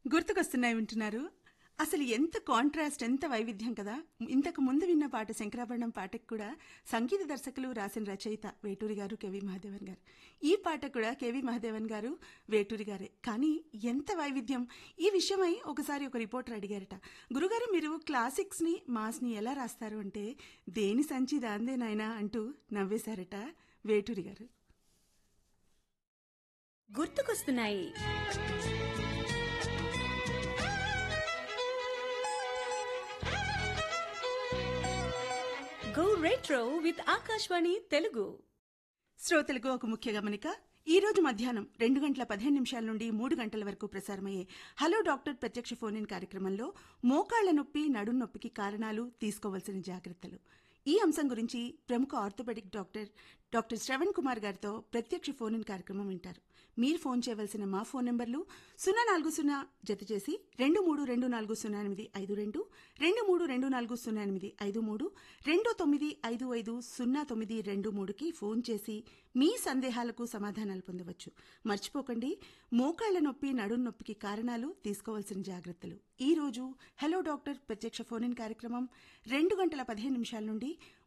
గుర్తుకొస్తున్నాయి వింటున్నారు అసలు ఎంత కాంట్రాస్ట్ ఎంత వైవిధ్యం కదా ఇంతకు ముందు విన్న పాట శంకరాభరణం పాటకు కూడా సంగీత దర్శకులు రాసిన రచయిత వేటూరి గారు కేవి మహాదేవన్ గారు ఈ పాట కూడా కేవి మహాదేవన్ గారు వేటూరి గారే కానీ ఎంత వైవిధ్యం ఈ విషయమై ఒకసారి ఒక రిపోర్టర్ అడిగారట గురుగారు మీరు క్లాసిక్స్ ని మాస్ ని ఎలా రాస్తారు అంటే దేని సంచి దాందే నాయనా అంటూ నవ్వేశారట వేటూరి గారు గుర్తుకొస్తున్నాయి go retro with Akashvani Telugu శ్రోతలకు ఒక ముఖ్య గమనిక ఈ రోజు మధ్యాహ్నం రెండు గంటల పదిహేను నిమిషాల నుండి మూడు గంటల వరకు ప్రసారమయ్యే హలో డాక్టర్ ప్రత్యక్ష ఫోన్ ఇన్ కార్యక్రమంలో మోకాళ్ల నొప్పి నడుం నొప్పికి కారణాలు తీసుకోవాల్సిన జాగ్రత్తలు ఈ అంశం గురించి ప్రముఖ orthopaedic doctor doctor Shravan Kumar గారితో ప్రత్యక్ష ఫోన్ ఇన్ కార్యక్రమం వింటారు మీరు ఫోన్ చేయవలసిన మా ఫోన్ నెంబర్లు సున్నా నాలుగు సున్నా జత చేసి రెండు మూడు రెండు నాలుగు సున్నా ఎనిమిది ఐదు రెండు రెండు మూడు రెండు నాలుగు సున్నా ఎనిమిది ఐదు మూడు రెండు తొమ్మిది ఐదు ఐదు సున్నా తొమ్మిది రెండు మూడుకి ఫోన్ చేసి మీ సందేహాలకు సమాధానాలు పొందవచ్చు మర్చిపోకండి మోకాళ్ల నొప్పి నడుం నొప్పికి కారణాలు తీసుకోవాల్సిన జాగ్రత్తలు ఈ రోజు హలో డాక్టర్ ప్రత్యక్ష ఫోన్ ఇన్ కార్యక్రమం రెండు గంటల పదిహేను నిమిషాల నుండి